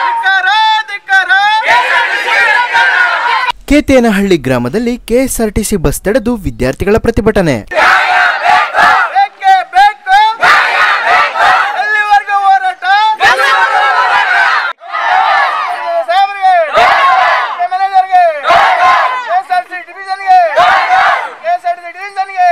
ಕೇತೇನಹಳ್ಳಿ ಗ್ರಾಮದಲ್ಲಿ KSRTC bus ತಡೆದು ವಿದ್ಯಾರ್ಥಿಗಳ ಪ್ರತಿಭಟನೆ ಬೇಕೇ ಬೇಕು ಎಲ್ಲಿವರೆಗೂ ಹೋರಾಟ ಸಾಹೇಬರಿಗೆ ಮ್ಯಾನೇಜರ್ಗೆ ಕೆಎಸ್ಆರ್ಸಿ ಡಿವಿಷನ್ಗೆ ಕೆಎಸ್ಆರ್ಸಿ ಡಿವಿಷನ್ಗೆ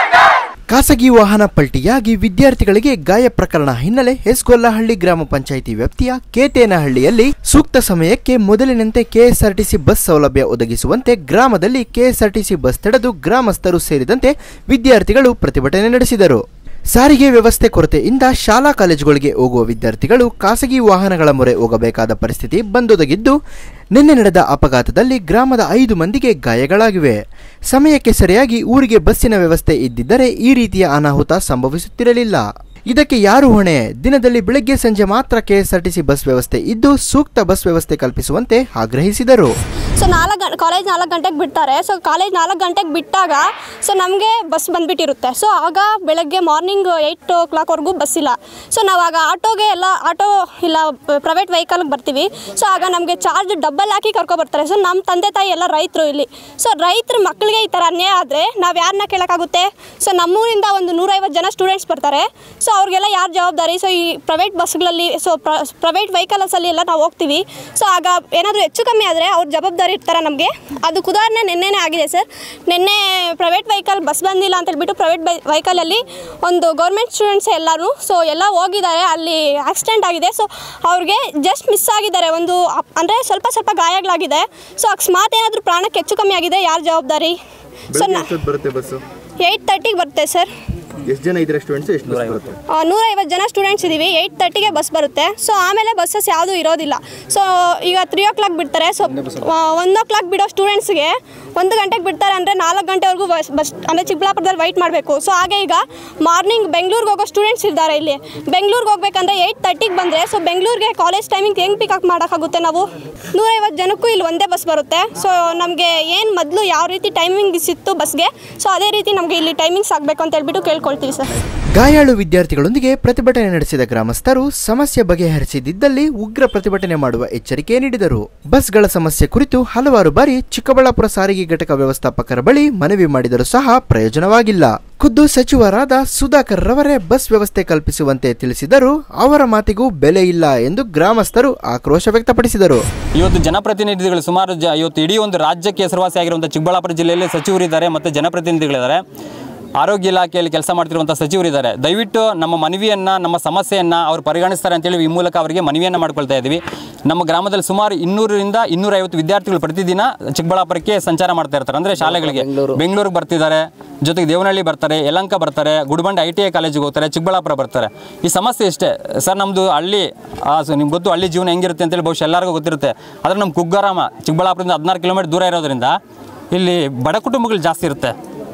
ಖಾಸಗಿ ವಾಹನ ಪಲ್ಟಿಯಾಗಿ ವಿದ್ಯಾರ್ಥಿಗಳಿಗೆ ಗಾಯ ಪ್ರಕರಣ ಹಿನ್ನೆಲೆ ಹೆಸ್ಗೊಲ್ಲಹಳ್ಳಿ ಗ್ರಾಮ ಪಂಚಾಯಿತಿ ವ್ಯಾಪ್ತಿಯ ಕೇತೇನಹಳ್ಳಿಯಲ್ಲಿ ಸೂಕ್ತ ಸಮಯಕ್ಕೆ ಮೊದಲಿನಂತೆ ಕೆಎಸ್ಆರ್ಟಿಸಿ ಬಸ್ ಸೌಲಭ್ಯ ಒದಗಿಸುವಂತೆ ಗ್ರಾಮದಲ್ಲಿ ಕೆಎಸ್ಆರ್ಟಿಸಿ ಬಸ್ ತಡೆದು ಗ್ರಾಮಸ್ಥರು ಸೇರಿದಂತೆ ವಿದ್ಯಾರ್ಥಿಗಳು ಪ್ರತಿಭಟನೆ ನಡೆಸಿದರು ಸಾರಿಗೆ ವ್ಯವಸ್ಥೆ ಕೊರತೆಯಿಂದ ಶಾಲಾ ಕಾಲೇಜುಗಳಿಗೆ ಹೋಗುವ ವಿದ್ಯಾರ್ಥಿಗಳು ಖಾಸಗಿ ವಾಹನಗಳ ಮೊರೆ ಹೋಗಬೇಕಾದ ಪರಿಸ್ಥಿತಿ ಬಂದೊದಗಿದ್ದು ನಿನ್ನೆ ನಡೆದ ಅಪಘಾತದಲ್ಲಿ ಗ್ರಾಮದ ಐದು ಮಂದಿಗೆ ಗಾಯಗಳಾಗಿವೆ ಸಮಯಕ್ಕೆ ಸರಿಯಾಗಿ ಊರಿಗೆ ಬಸ್ಸಿನ ವ್ಯವಸ್ಥೆ ಇದ್ದಿದ್ದರೆ ಈ ರೀತಿಯ ಅನಾಹುತ ಸಂಭವಿಸುತ್ತಿರಲಿಲ್ಲ ಇದಕ್ಕೆ ಯಾರು ಹೊಣೆ ದಿನದಲ್ಲಿ ಬೆಳಗ್ಗೆ ಸಂಜೆ ಮಾತ್ರ ಕೆಎಸ್ಆರ್ಟಿಸಿ ಬಸ್ ವ್ಯವಸ್ಥೆ ಇದ್ದು ಸೂಕ್ತ ಬಸ್ ವ್ಯವಸ್ಥೆ ಕಲ್ಪಿಸುವಂತೆ ಆಗ್ರಹಿಸಿದರು ಸೊ ನಾಲ್ಕು ಗಂಟೆ ಕಾಲೇಜ್ ನಾಲ್ಕು ಗಂಟೆಗೆ ಬಿಡ್ತಾರೆ ಸೊ ಕಾಲೇಜ್ ನಾಲ್ಕು ಗಂಟೆಗೆ ಬಿಟ್ಟಾಗ ಸೊ ನಮಗೆ ಬಸ್ ಬಂದುಬಿಟ್ಟಿರುತ್ತೆ ಸೊ ಆಗ ಬೆಳಗ್ಗೆ ಮಾರ್ನಿಂಗ್ ಏಯ್ಟ್ ಓ ಕ್ಲಾಕ್ವರೆಗೂ ಬಸ್ ಇಲ್ಲ ಸೊ ನಾವು ಆಗ ಆಟೋಗೆ ಎಲ್ಲ ಆಟೋ ಇಲ್ಲ ಪ್ರೈವೇಟ್ ವೆಹಿಕಲ್ಗೆ ಬರ್ತೀವಿ ಸೊ ಆಗ ನಮಗೆ ಚಾರ್ಜ್ ಡಬ್ಬಲ್ ಹಾಕಿ ಕರ್ಕೊಬರ್ತಾರೆ ಸೊ ನಮ್ಮ ತಂದೆ ತಾಯಿ ಎಲ್ಲ ರೈತರು ಇಲ್ಲಿ ಸೊ ರೈತರ ಮಕ್ಕಳಿಗೆ ಈ ಥರ ಅನ್ಯಾಯ ಆದರೆ ನಾವು ಯಾರನ್ನ ಕೇಳೋಕ್ಕಾಗುತ್ತೆ ಸೊ ನಮ್ಮೂರಿಂದ ಒಂದು ನೂರೈವತ್ತು ಜನ ಸ್ಟೂಡೆಂಟ್ಸ್ ಬರ್ತಾರೆ ಸೊ ಅವ್ರಿಗೆಲ್ಲ ಯಾರು ಜವಾಬ್ದಾರಿ ಸೊ ಈ ಪ್ರೈವೇಟ್ ಬಸ್ಗಳಲ್ಲಿ ಸೊ ಪ್ರೈವೇಟ್ ವೆಹಿಕಲ್ಸಲ್ಲಿ ಎಲ್ಲ ನಾವು ಹೋಗ್ತೀವಿ ಸೊ ಆಗ ಏನಾದರೂ ಹೆಚ್ಚು ಕಮ್ಮಿ ಆದರೆ ಅವ್ರ ಜವಾಬ್ದಾರಿ ಇರ್ತಾರೆ ನಮಗೆ ಅದಕ್ಕೆ ಉದಾಹರಣೆ ನಿನ್ನೆನೇ ಆಗಿದೆ ಸರ್ ನಿನ್ನೆ ಪ್ರೈವೇಟ್ ವೆಹಿಕಲ್ ಬಸ್ ಬಂದಿಲ್ಲ ಅಂತ ಹೇಳ್ಬಿಟ್ಟು ಪ್ರೈವೇಟ್ ಬೈ ವೆಹಿಕಲಲ್ಲಿ ಒಂದು ಗೌರ್ಮೆಂಟ್ ಸ್ಟೂಡೆಂಟ್ಸ್ ಎಲ್ಲರೂ ಸೊ ಎಲ್ಲ ಹೋಗಿದ್ದಾರೆ ಅಲ್ಲಿ ಆಕ್ಸಿಡೆಂಟ್ ಆಗಿದೆ ಸೊ ಅವ್ರಿಗೆ ಜಸ್ಟ್ ಮಿಸ್ ಆಗಿದ್ದಾರೆ ಒಂದು ಅಂದರೆ ಸ್ವಲ್ಪ ಸ್ವಲ್ಪ ಗಾಯಗಳಾಗಿದೆ ಸೊ ಅಕಸ್ಮಾತ್ ಏನಾದರೂ ಪ್ರಾಣಕ್ಕೆ ಹೆಚ್ಚು ಕಮ್ಮಿ ಆಗಿದೆ ಯಾರು ಜವಾಬ್ದಾರಿ ಸೊ ಬರುತ್ತೆ ಬಸ್ಸು ಏಯ್ಟ್ ತರ್ಟಿಗೆ ಬರುತ್ತೆ ಸರ್ ಎಷ್ಟು ಜನ ಇದ್ರೆ ಸ್ಟೂಡೆಂಟ್ಸ್ ಎಷ್ಟು ಬಸ್ ಬರುತ್ತೆ ಆ, ನೂರೈವತ್ತು ಜನ ಸ್ಟೂಡೆಂಟ್ಸ್ ಇದ್ದೀವಿ ಏಯ್ಟ್ ತರ್ಟಿಗೆ ಬಸ್ ಬರುತ್ತೆ ಸೊ ಆಮೇಲೆ ಬಸ್ಸಸ್ ಯಾವುದೂ ಇರೋದಿಲ್ಲ ಸೊ ಈಗ ತ್ರೀ ಓ ಕ್ಲಾಕ್ ಬಿಡ್ತಾರೆ ಸೊ ಒನ್ ಓ ಕ್ಲಾಕ್ ಬಿಡೋ ಸ್ಟೂಡೆಂಟ್ಸ್ಗೆ ಒಂದು ಗಂಟೆಗೆ ಬಿಡ್ತಾರೆ ಅಂದರೆ ನಾಲ್ಕು ಗಂಟೆವರೆಗೂ ಬಸ್ ಬಸ್ ಅಂದರೆ ಚಿಕ್ಕಬಳ್ಳಾಪುರದಲ್ಲಿ ವೆಯ್ಟ್ ಮಾಡಬೇಕು ಸೊ ಹಾಗೆ ಈಗ ಮಾರ್ನಿಂಗ್ ಬೆಂಗಳೂರಿಗೆ ಹೋಗೋ ಸ್ಟೂಡೆಂಟ್ಸ್ ಇದ್ದಾರೆ ಇಲ್ಲಿ ಬೆಂಗಳೂರಿಗೆ ಹೋಗ್ಬೇಕಂದ್ರೆ ಏಯ್ಟ್ ತರ್ಟಿಗೆ ಬಂದರೆ ಸೊ ಬೆಂಗಳೂರಿಗೆ ಕಾಲೇಜ್ ಟೈಮಿಂಗ್ ಹೆಂಗೆ ಪಿಕಪ್ ಮಾಡೋಕ್ಕಾಗುತ್ತೆ ನಾವು ನೂರೈವತ್ತು ಜನಕ್ಕೂ ಇಲ್ಲಿ ಒಂದೇ ಬಸ್ ಬರುತ್ತೆ ಸೊ ನಮಗೆ ಏನು ಮೊದಲು ಯಾವ ರೀತಿ ಟೈಮಿಂಗ್ಸ್ ಇತ್ತು ಬಸ್ಗೆ ಸೊ ಅದೇ ರೀತಿ ನಮಗೆ ಇಲ್ಲಿ ಟೈಮಿಂಗ್ಸ್ ಆಗಬೇಕು ಅಂತ ಹೇಳ್ಬಿಟ್ಟು ಕೇಳ್ಕೊಳ್ತೀವಿ ಸರ್ ಗಾಯಾಳು ವಿದ್ಯಾರ್ಥಿಗಳೊಂದಿಗೆ ಪ್ರತಿಭಟನೆ ನಡೆಸಿದ ಗ್ರಾಮಸ್ಥರು ಸಮಸ್ಯೆ ಬಗೆಹರಿಸಿದ್ದಲ್ಲಿ ಉಗ್ರ ಪ್ರತಿಭಟನೆ ಮಾಡುವ ಎಚ್ಚರಿಕೆ ನೀಡಿದರು ಬಸ್ಗಳ ಸಮಸ್ಯೆ ಕುರಿತು ಹಲವಾರು ಬಾರಿ ಚಿಕ್ಕಬಳ್ಳಾಪುರ ಸಾರಿಗೆ ಘಟಕ ವ್ಯವಸ್ಥಾಪಕರ ಬಳಿ ಮನವಿ ಮಾಡಿದರೂ ಸಹ ಪ್ರಯೋಜನವಾಗಿಲ್ಲ ಖುದ್ದು ಸಚಿವರಾದ ಸುಧಾಕರ್ ರವರೇ ಬಸ್ ವ್ಯವಸ್ಥೆ ಕಲ್ಪಿಸುವಂತೆ ತಿಳಿಸಿದರೂ ಅವರ ಮಾತಿಗೂ ಬೆಲೆ ಇಲ್ಲ ಎಂದು ಗ್ರಾಮಸ್ಥರು ಆಕ್ರೋಶ ವ್ಯಕ್ತಪಡಿಸಿದರು ಇವತ್ತು ಜನಪ್ರತಿನಿಧಿಗಳು ಸುಮಾರು ಜ ಇವತ್ತು ಇಡೀ ಒಂದು ರಾಜ್ಯಕ್ಕೆ ಹೆಸರುವಾಸಿ ಆಗಿರುವಂಥ ಚಿಕ್ಕಬಳ್ಳಾಪುರ ಜಿಲ್ಲೆಯಲ್ಲಿ ಸಚಿವರಿದ್ದಾರೆ ಮತ್ತು ಜನಪ್ರತಿನಿಧಿಗಳಿದ್ದಾರೆ ಆರೋಗ್ಯ ಇಲಾಖೆಯಲ್ಲಿ ಕೆಲಸ ಮಾಡ್ತಿರುವಂಥ ಸಚಿವರಿದ್ದಾರೆ ದಯವಿಟ್ಟು ನಮ್ಮ ಮನವಿಯನ್ನು ನಮ್ಮ ಸಮಸ್ಯೆಯನ್ನು ಅವ್ರು ಪರಿಗಣಿಸ್ತಾರೆ ಅಂತೇಳಿ ಈ ಮೂಲಕ ಅವರಿಗೆ ಮನವಿಯನ್ನು ಮಾಡ್ಕೊಳ್ತಾ ಇದ್ದೀವಿ ನಮ್ಮ ಗ್ರಾಮದಲ್ಲಿ ಸುಮಾರು ಇನ್ನೂರರಿಂದ ಇನ್ನೂರೈವತ್ತು ವಿದ್ಯಾರ್ಥಿಗಳು ಪ್ರತಿದಿನ ಚಿಕ್ಕಬಳ್ಳಾಪುರಕ್ಕೆ ಸಂಚಾರ ಮಾಡ್ತಾ ಇರ್ತಾರೆ ಅಂದರೆ ಶಾಲೆಗಳಿಗೆ ಬೆಂಗಳೂರಿಗೆ ಬರ್ತಿದ್ದಾರೆ ಜೊತೆಗೆ ದೇವನಹಳ್ಳಿ ಬರ್ತಾರೆ ಯಲಂಕ ಬರ್ತಾರೆ ಗುಡಿಬಂಡೆ ಐ ಟಿ ಐ ಕಾಲೇಜಿಗೆ ಹೋಗ್ತಾರೆ ಚಿಕ್ಕಬಳ್ಳಾಪುರ ಬರ್ತಾರೆ ಈ ಸಮಸ್ಯೆ ಇಷ್ಟೇ ಸರ್ ನಮ್ಮದು ಹಳ್ಳಿ ನಿಮ್ಗೆ ಗೊತ್ತು ಹಳ್ಳಿ ಜೀವನ ಹೆಂಗಿರುತ್ತೆ ಅಂತೇಳಿ ಬಹುಶಃ ಎಲ್ಲರಿಗೂ ಗೊತ್ತಿರುತ್ತೆ ಆದರೆ ನಮ್ಮ ಕುಗ್ಗಾರಾಮ ಚಿಕ್ಕಬಳ್ಳಾಪುರದಿಂದ ಹದಿನಾರು ಕಿಲೋಮೀಟರ್ ದೂರ ಇರೋದ್ರಿಂದ ಇಲ್ಲಿ ಬಡ ಕುಟುಂಬಗಳು ಜಾಸ್ತಿ ಇರುತ್ತೆ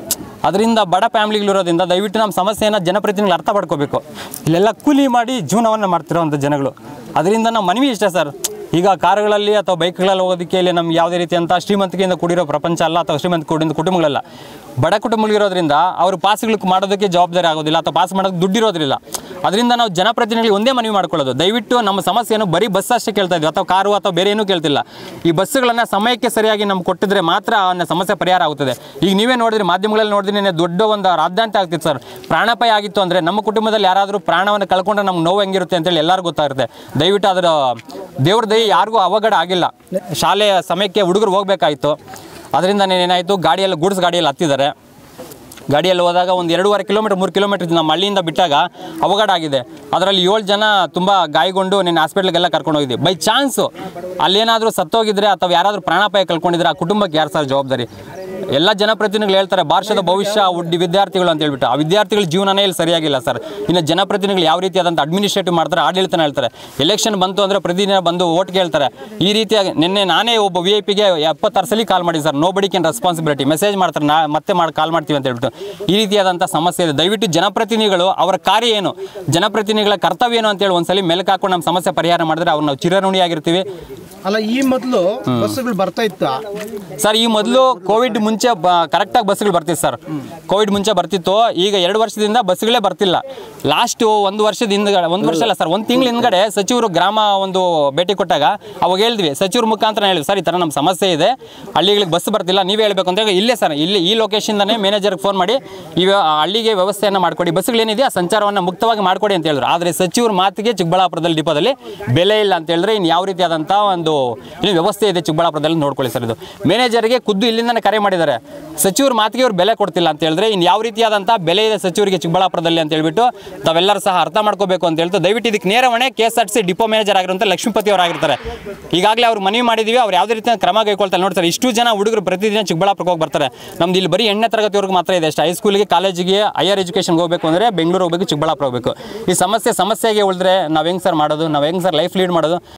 ಅದರಿಂದ ಬಡ ಫ್ಯಾಮ್ಲಿಗಳು ಇರೋದ್ರಿಂದ ದಯವಿಟ್ಟು ನಮ್ಮ ಸಮಸ್ಯೆಯನ್ನು ಜನಪ್ರತಿನಿಧಿಗಳು ಅರ್ಥ ಪಡ್ಕೋಬೇಕು ಇಲ್ಲೆಲ್ಲ ಕೂಲಿ ಮಾಡಿ ಜೀವನವನ್ನು ಮಾಡ್ತಿರೋವಂಥ ಜನಗಳು ಅದರಿಂದ ನಮ್ಮ ಮನವಿ ಇಷ್ಟ ಸರ್ ಈಗ ಕಾರುಗಳಲ್ಲಿ ಅಥವಾ ಬೈಕ್ಗಳಲ್ಲಿ ಹೋಗೋದಕ್ಕೆ ಇಲ್ಲಿ ನಮ್ಗೆ ಯಾವುದೇ ರೀತಿಯಂಥ ಶ್ರೀಮಂತಿಕೆಯಿಂದ ಕೂಡಿರೋ ಪ್ರಪಂಚ ಅಲ್ಲ ಅಥವಾ ಶ್ರೀಮಂತ ಕೂಡಿದ ಕುಟುಂಬಗಳಲ್ಲ ಬಡ ಕುಟುಂಬಗಳಿರೋದ್ರಿಂದ ಅವರು ಪಾಸ್ಗಳಿಗೆ ಮಾಡೋದಕ್ಕೆ ಜವಾಬ್ದಾರಿ ಆಗೋದಿಲ್ಲ ಅಥವಾ ಪಾಸ್ ಮಾಡೋದಕ್ಕೆ ದುಡ್ಡಿರೋದಿಲ್ಲ ಅದರಿಂದ ನಾವು ಜನಪ್ರತಿನಿಧಿಗಳಿಗೆ ಒಂದೇ ಮನವಿ ಮಾಡ್ಕೊಳ್ಳೋದು ದಯವಿಟ್ಟು ನಮ್ಮ ಸಮಸ್ಯೆಯನ್ನು ಬರೀ ಬಸ್ ಅಷ್ಟೇ ಕೇಳ್ತಾ ಇದ್ವಿ ಅಥವಾ ಕಾರು ಅಥವಾ ಬೇರೆ ಏನೂ ಕೇಳ್ತಿಲ್ಲ ಈ ಬಸ್ಸುಗಳನ್ನು ಸಮಯಕ್ಕೆ ಸರಿಯಾಗಿ ನಮ್ಗೆ ಕೊಟ್ಟಿದ್ರೆ ಮಾತ್ರ ಆ ಸಮಸ್ಯೆ ಪರಿಹಾರ ಆಗುತ್ತದೆ ಈಗ ನೀವೇ ನೋಡಿದ್ರೆ ಮಾಧ್ಯಮಗಳಲ್ಲಿ ನೋಡಿದ್ರೆ ನಿನ್ನೆ ದೊಡ್ಡ ಒಂದು ರಾದ್ಧಾಂತ ಆಗ್ತಿತ್ತು ಸರ್ ಪ್ರಾಣಾಪಾಯ ಆಗಿತ್ತು ಅಂದರೆ ನಮ್ಮ ಕುಟುಂಬದಲ್ಲಿ ಯಾರಾದರೂ ಪ್ರಾಣವನ್ನು ಕಳ್ಕೊಂಡ್ರೆ ನಮ್ಗೆ ನೋವು ಹೆಂಗಿರುತ್ತೆ ಅಂತೇಳಿ ಎಲ್ಲರಿಗೂ ಗೊತ್ತಾಗುತ್ತೆ ದಯವಿಟ್ಟು ಅದರ ದೇವ್ರ ದಯ ಯಾರಿಗೂ ಅವಘಡ ಆಗಿಲ್ಲ ಶಾಲೆಯ ಸಮಯಕ್ಕೆ ಹುಡುಗರು ಹೋಗಬೇಕಾಯಿತು ಅದರಿಂದ ಏನಾಯಿತು ಗಾಡಿಯಲ್ಲಿ ಗೂಡ್ಸ್ ಗಾಡಿಯಲ್ಲಿ ಹತ್ತಿದ್ದಾರೆ ಗಾಡಿಯಲ್ಲಿ ಹೋದಾಗ ಒಂದು ಎರಡೂವರೆ ಕಿಲೋಮೀಟರ್ ಮೂರು ಕಿಲೋಮೀಟರ್ ನಮ್ಮ ಹಳ್ಳಿಯಿಂದ ಬಿಟ್ಟಾಗ ಅವಘಡ ಆಗಿದೆ ಅದರಲ್ಲಿ ಏಳು ಜನ ತುಂಬ ಗಾಯಗೊಂಡು ನಿನ್ನ ಹಾಸ್ಪಿಟ್ಲಿಗೆಲ್ಲ ಕರ್ಕೊಂಡು ಹೋಗಿದ್ವಿ ಬೈ ಚಾನ್ಸು ಅಲ್ಲೇನಾದರೂ ಸತ್ತೋಗಿದ್ರೆ ಅಥವಾ ಯಾರಾದರೂ ಪ್ರಾಣಾಪಾಯ ಕಳ್ಕೊಂಡಿದ್ರೆ ಆ ಕುಟುಂಬಕ್ಕೆ ಯಾರು ಸರ್ ಜವಾಬ್ದಾರಿ ಎಲ್ಲ ಜನಪ್ರತಿನಿಧಿಗಳು ಹೇಳ್ತಾರೆ ಭಾರತದ ಭವಿಷ್ಯ ಉಡ್ಡಿ ವಿದ್ಯಾರ್ಥಿಗಳು ಅಂತ ಹೇಳ್ಬಿಟ್ಟು ಆ ವಿದ್ಯಾರ್ಥಿಗಳ ಜೀವನನೇ ಇಲ್ಲಿ ಸರಿಯಾಗಿಲ್ಲ ಸರ್ ಇನ್ನು ಜನಪ್ರತಿನಿಧಿಗಳು ಯಾವ ರೀತಿಯಾದಂಥ ಅಡ್ಮಿನಿಸ್ಟ್ರೇಟಿವ್ ಮಾಡ್ತಾರೆ ಆಡಳಿತನ ಹೇಳ್ತಾರೆ ಎಲೆಕ್ಷನ್ ಬಂತು ಅಂದರೆ ಪ್ರತಿದಿನ ಬಂದು ಓಟ್ ಕೇಳ್ತಾರೆ ಈ ರೀತಿಯಾಗಿ ನಿನ್ನೆ ನಾನೇ ಒಬ್ಬ ವಿ ಐ ಪಿಗೆ ಎಪ್ಪತ್ತಾರು ಸಲ ಕಾಲ್ ಮಾಡಿ sir nobody can responsibility message ಮಾಡ್ತಾರೆ ನಾ ಮತ್ತೆ ಮಾಡಿ ಕಾಲ್ ಮಾಡ್ತೀವಿ ಅಂತ ಹೇಳ್ಬಿಟ್ಟು ಈ ರೀತಿಯಾದಂಥ ಸಮಸ್ಯೆ ಇದೆ ದಯವಿಟ್ಟು ಜನಪ್ರತಿನಿಧಿಗಳು ಅವರ ಕಾರ್ಯ ಏನು ಜನಪ್ರತಿನಿಧಿಗಳ ಕರ್ತವ್ಯ ಏನು ಅಂತೇಳಿ ಒಂದ್ಸಲಿ ಮೆಲುಕು ಹಾಕೊಂಡು ನಮ್ಮ ಸಮಸ್ಯೆ ಪರಿಹಾರ ಮಾಡಿದ್ರೆ ಅವ್ರು ನಾವು ಚಿರಋಣಿಯಾಗಿರ್ತೀವಿ ಅಲ್ಲ ಈ ಮೊದಲು ಬಸ್ಸುಗಳು ಬರ್ತಾ ಇತ್ತ ಸರ್ ಈ ಮೊದಲು ಕೋವಿಡ್ ಮುಂಚೆ ಕರೆಕ್ಟಾಗಿ ಬಸ್ಗಳು ಬರ್ತಿತ್ತು ಸರ್ ಕೋವಿಡ್ ಮುಂಚೆ ಬರ್ತಿತ್ತು ಈಗ ಎರಡು ವರ್ಷದಿಂದ ಬಸ್ಗಳೇ ಬರ್ತಿಲ್ಲ ಲಾಸ್ಟ್ ಒಂದು ವರ್ಷದ ಹಿಂದ್ಗಡೆ ಒಂದು ವರ್ಷ ಅಲ್ಲ ಸರ್ ಒಂದು ತಿಂಗಳ ಹಿಂದ್ಗಡೆ ಸಚಿವರು ಗ್ರಾಮ ಒಂದು ಭೇಟಿ ಕೊಟ್ಟಾಗ ಅವಾಗ ಹೇಳಿದ್ವಿ ಸಚಿವರು ಮುಖಾಂತರ ಹೇಳಿದ್ವಿ ಸರ್ ಈ ಥರ ನಮ್ಮ ಸಮಸ್ಯೆ ಇದೆ ಹಳ್ಳಿಗಳಿಗೆ ಬಸ್ ಬರ್ತಿಲ್ಲ ನೀವೇ ಹೇಳಬೇಕು ಅಂತ ಹೇಳಿ ಇಲ್ಲೇ ಸರ್ ಇಲ್ಲಿ ಈ ಲೊಕೇಶನ್ದಾನೇ ಮ್ಯಾನೇಜರ್ಗೆ ಫೋನ್ ಮಾಡಿ ಈ ವ್ಯ- ಆ ಹಳ್ಳಿಗೆ ವ್ಯವಸ್ಥೆಯನ್ನು ಮಾಡಿಕೊಡಿ ಬಸ್ಗಳೇನಿದೆ ಆ ಸಂಚಾರವನ್ನು ಮುಕ್ತವಾಗಿ ಮಾಡಿಕೊಡಿ ಅಂತ ಹೇಳಿದ್ರು ಆದರೆ ಸಚಿವರು ಮಾತಿಗೆ ಚಿಕ್ಕಬಳ್ಳಾಪುರದಲ್ಲಿ ಡಿಪೋದಲ್ಲಿ ಬೆಲೆ ಇಲ್ಲ ಅಂತ ಹೇಳಿದ್ರೆ ಇನ್ನು ಯಾವ ರೀತಿಯಾದಂಥ ಒಂದು ಏನು ವ್ಯವಸ್ಥೆ ಇದೆ ಚಿಕ್ಕಬಳ್ಳಾಪುರದಲ್ಲಿ ನೋಡ್ಕೊಳ್ಳಿ ಸರ್ ಇದು ಮ್ಯಾನೇಜರ್ಗೆ ಖುದ್ದು ಇಲ್ಲಿಂದನೇ ಕರೆ ಮಾಡಿದ್ದಾರೆ ಸಚಿವರು ಮಾತಿಗೆ ಅವ್ರು ಬೆಲೆ ಕೊಡ್ತಿಲ್ಲ ಅಂತ ಹೇಳಿದ್ರೆ ಇನ್ನು ಯಾವ ರೀತಿಯಾದಂಥ ಬೆಲೆ ಇದೆ ಸಚಿವರಿಗೆ ಚಿಕ್ಕಬಳ್ಳಾಪುರದಲ್ಲಿ ಅಂತ ಹೇಳ್ಬಿಟ್ಟು ತಾವೆಲ್ಲರೂ ಸಹ ಅರ್ಥ ಮಾಡ್ಕೋಬೇಕು ಅಂತ ಹೇಳ್ತು ದಯವಿಟ್ಟು ಇದಕ್ಕೆ ನೇರವಣೆ K S R T C depot manager ಆಗಿರುವಂಥ ಲಕ್ಷ್ಮೀಪತಿ ಅವರು ಆಗಿರ್ತಾರೆ ಈಗಾಗಲೇ ಅವ್ರು ಮನವಿ ಮಾಡಿದ್ದೀವಿ ಅವ್ರು ಯಾವುದೇ ರೀತಿಯ ಕ್ರಮ ಕೈಗೊಳ್ತಾರೆ ನೋಡಿ ಸರ್ ಇಷ್ಟು ಜನ ಹುಡುಗರು ಪ್ರತಿದಿನ ಚಿಕ್ಕಬಳ್ಳಾಪುರಕ್ಕೆ ಹೋಗಿ ಬರ್ತಾರೆ ನಮ್ದು ಇಲ್ಲಿ ಬರೀ ಎಂಟನೇ ತರಗತಿವರೆಗೂ ಮಾತ್ರ ಇದೆ ಅಷ್ಟೇ ಹೈಸ್ಕೂಲಿಗೆ ಕಾಲೇಜಿಗೆ ಹೈಯರ್ ಎಜುಕೇಷನ್ಗೆ ಹೋಗಬೇಕು ಅಂದರೆ ಬೆಂಗಳೂರು ಹೋಗಬೇಕು ಚಿಕ್ಕಬಳ್ಳಾಪುರ ಹೋಗಬೇಕು ಈ ಸಮಸ್ಯೆ ಸಮಸ್ಯೆಗೆ ಉಳಿದ್ರೆ ನಾವು ಹೆಂಗೆ ಸರ್ ಮಾಡೋದು ನಾವು ಹೆಂಗೆ ಸರ್ ಲೈಫ್ ಲೀಡ್ ಮಾಡೋದು